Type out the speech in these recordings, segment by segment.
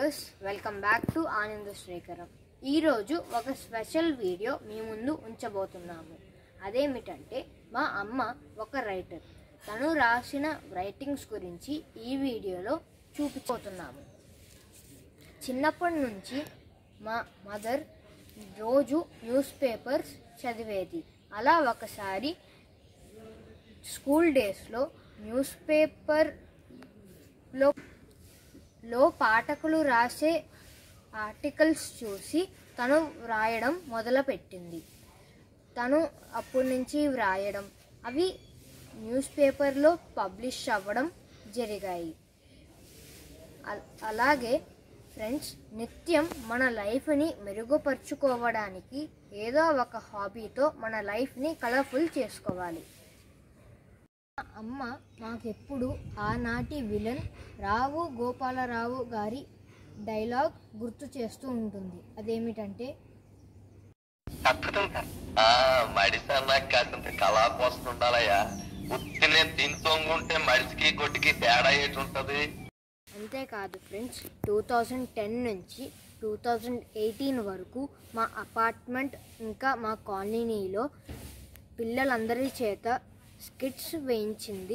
viewers welcome back to ఆనంద శ్రీకరం ఈరోజు ఒక స్పెషల్ వీడియో మీ ముందు ఉంచబోతున్నాము అదేమిటంటే మా అమ్మ ఒక రైటర్ తను రాసిన రైటింగ్స్ గురించి ఈ వీడియోలో చూపించబోతున్నాము చిన్నప్పటి నుంచి మా మదర్ రోజు న్యూస్ పేపర్స్ చదివేది అలా ఒకసారి స్కూల్ డేస్లో న్యూస్ పేపర్లో లో పాఠకులు రాసే ఆర్టికల్స్ చూసి తను వ్రాయడం మొదలుపెట్టింది తను అప్పటి నుంచి వ్రాయడం అవి న్యూస్ పేపర్లో పబ్లిష్ అవ్వడం జరిగాయి అల్- అలాగే ఫ్రెండ్స్ నిత్యం మన లైఫ్ని మెరుగుపరుచుకోవడానికి ఏదో ఒక హాబీతో మన లైఫ్ని కలర్ఫుల్ చేసుకోవాలి మా అమ్మ మాకెప్పుడు ఆనాటి విలన్ రావు గోపాలరావు గారి డైలాగ్ గుర్తు చేస్తూ ఉంటుంది అదేమిటంటే తప్పకుండా ఆ మడిసన్నా కాసింత కళా కోసం ఉండాలయ్యా ఉత్తినే తింతోంగుంటే మడిసికి గొడ్డికి తేడా ఏటి ఉంటది అంతేకాదు ఫ్రెండ్స్ టూ థౌజండ్ టెన్ నుంచి టూ థౌజండ్ ఎయిటీన్ వరకు మా అపార్ట్మెంట్ ఇంకా మా కాలనీలో పిల్లలందరి చేత స్కిట్స్ వేయించింది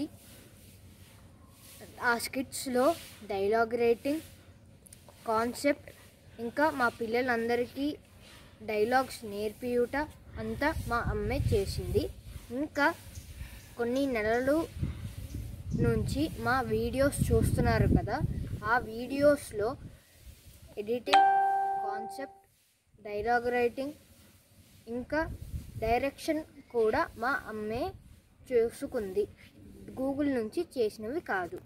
ఆ స్కిట్స్లో డైలాగ్ రేటింగ్ కాన్సెప్ట్ ఇంకా మా పిల్లలందరికీ డైలాగ్స్ నేర్పియుట అంతా మా అమ్మే చేసింది ఇంకా కొన్ని నెలలు నుంచి మా వీడియోస్ చూస్తున్నారు కదా ఆ వీడియోస్లో ఎడిటింగ్ కాన్సెప్ట్ డైలాగ్ రైటింగ్ ఇంకా డైరెక్షన్ కూడా మా అమ్మే చూసుకుంది గూగుల్ నుంచి చేసినవి కాదు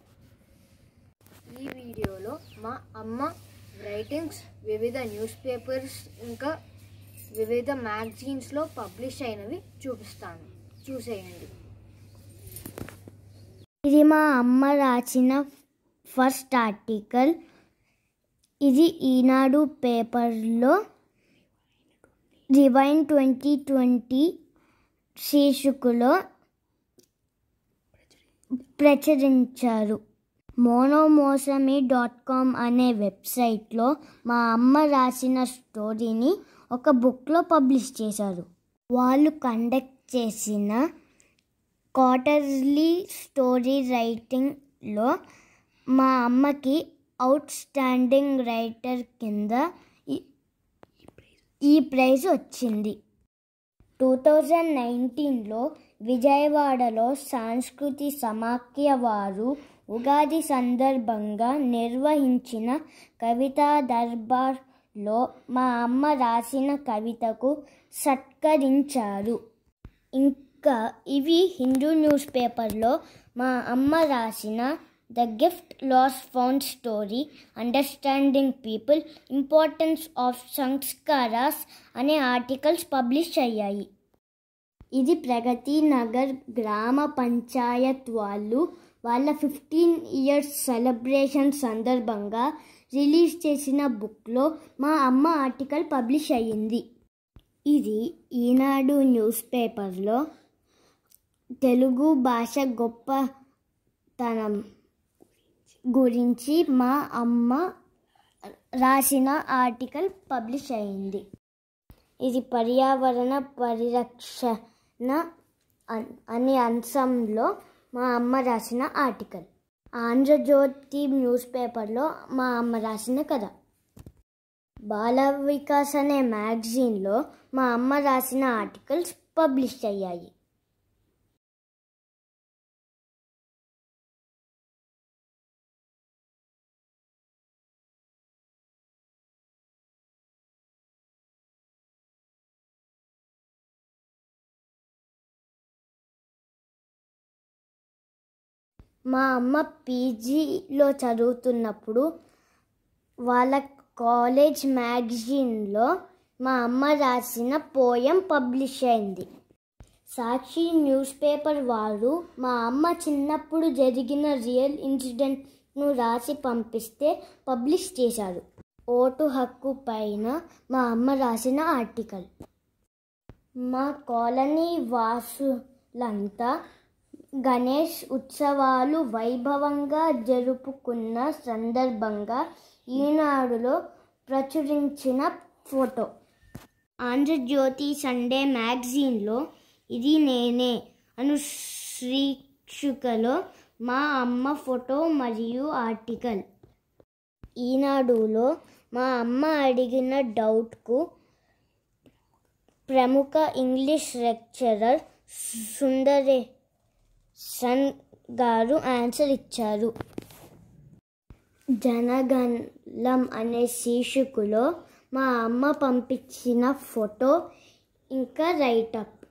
ఈ వీడియోలో మా అమ్మ రైటింగ్స్ వివిధ న్యూస్ పేపర్స్ ఇంకా వివిధ మ్యాగజైన్స్లో పబ్లిష్ అయినవి చూపిస్తాను చూసేయండి ఇది మా అమ్మ రాసిన ఫస్ట్ ఆర్టికల్ ఇది ఈనాడు పేపర్లో రివైన్ ట్వంటీ ట్వంటీ శీర్షికలో ప్రచురించారు మోనోమోసమి డాట్ కామ్ అనే వెబ్సైట్లో మా అమ్మ రాసిన స్టోరీని ఒక బుక్లో పబ్లిష్ చేశారు వాళ్ళు కండక్ట్ చేసిన క్వార్టర్లీ స్టోరీ రైటింగ్లో మా అమ్మకి అవుట్ స్టాండింగ్ రైటర్ కింద ఈ- ఈ ప్రైజ్ వచ్చింది టూ థౌజండ్ నైన్టీన్లో విజయవాడలో సాంస్కృతి సమాఖ్య వారు ఉగాది సందర్భంగా నిర్వహించిన కవితా దర్బార్లో మా అమ్మ రాసిన కవితకు సత్కరించారు ఇంకా ఇవి హిందూ న్యూస్ పేపర్లో మా అమ్మ రాసిన the gift lost found story understanding people importance of సంస్కారాస్ అనే ఆర్టికల్స్ పబ్లిష్ అయ్యాయి ఇది ప్రగతి నగర్ గ్రామ పంచాయత్ వాళ్ళు వాళ్ళ ఫిఫ్టీన్ ఇయర్స్ సెలబ్రేషన్ సందర్భంగా రిలీజ్ చేసిన బుక్లో మా అమ్మ ఆర్టికల్ పబ్లిష్ అయ్యింది ఇది ఈనాడు న్యూస్ పేపర్లో తెలుగు భాష గొప్పతనం గురించి మా అమ్మ రాసిన ఆర్టికల్ పబ్లిష్ అయింది ఇది పర్యావరణ పరిరక్షణ అన్- అనే అంశంలో మా అమ్మ రాసిన ఆర్టికల్ ఆంధ్రజ్యోతి న్యూస్ పేపర్లో మా అమ్మ రాసిన కథ బాల వికాస్ అనే మ్యాగజైన్లో మా అమ్మ రాసిన ఆర్టికల్స్ పబ్లిష్ అయ్యాయి మా అమ్మ పీజీలో చదువుతున్నప్పుడు వాళ్ళ కాలేజ్ మ్యాగజైన్లో మా అమ్మ రాసిన పోయం పబ్లిష్ అయింది సాక్షి న్యూస్ పేపర్ వారు మా అమ్మ చిన్నప్పుడు జరిగిన రియల్ ఇన్సిడెంట్ను రాసి పంపిస్తే పబ్లిష్ చేశారు ఓటు హక్కు పైన మా అమ్మ రాసిన ఆర్టికల్ మా కాలనీ వాసులంతా గణేష్ ఉత్సవాలు వైభవంగా జరుపుకున్న సందర్భంగా ఈనాడులో ప్రచురించిన ఫోటో ఆంధ్రజ్యోతి సండే మ్యాగజైన్లో ఇది నేనే అను శీర్షికలో మా అమ్మ ఫోటో మరియు ఆర్టికల్ ఈనాడులో మా అమ్మ అడిగిన డౌట్కు ప్రముఖ ఇంగ్లీష్ లెక్చరర్ సుందరేశన్ గారు ఆన్సర్ ఇచ్చారు జనగణం అనే శీర్షికలో మా అమ్మ పంపించిన ఫోటో ఇంకా రైటప్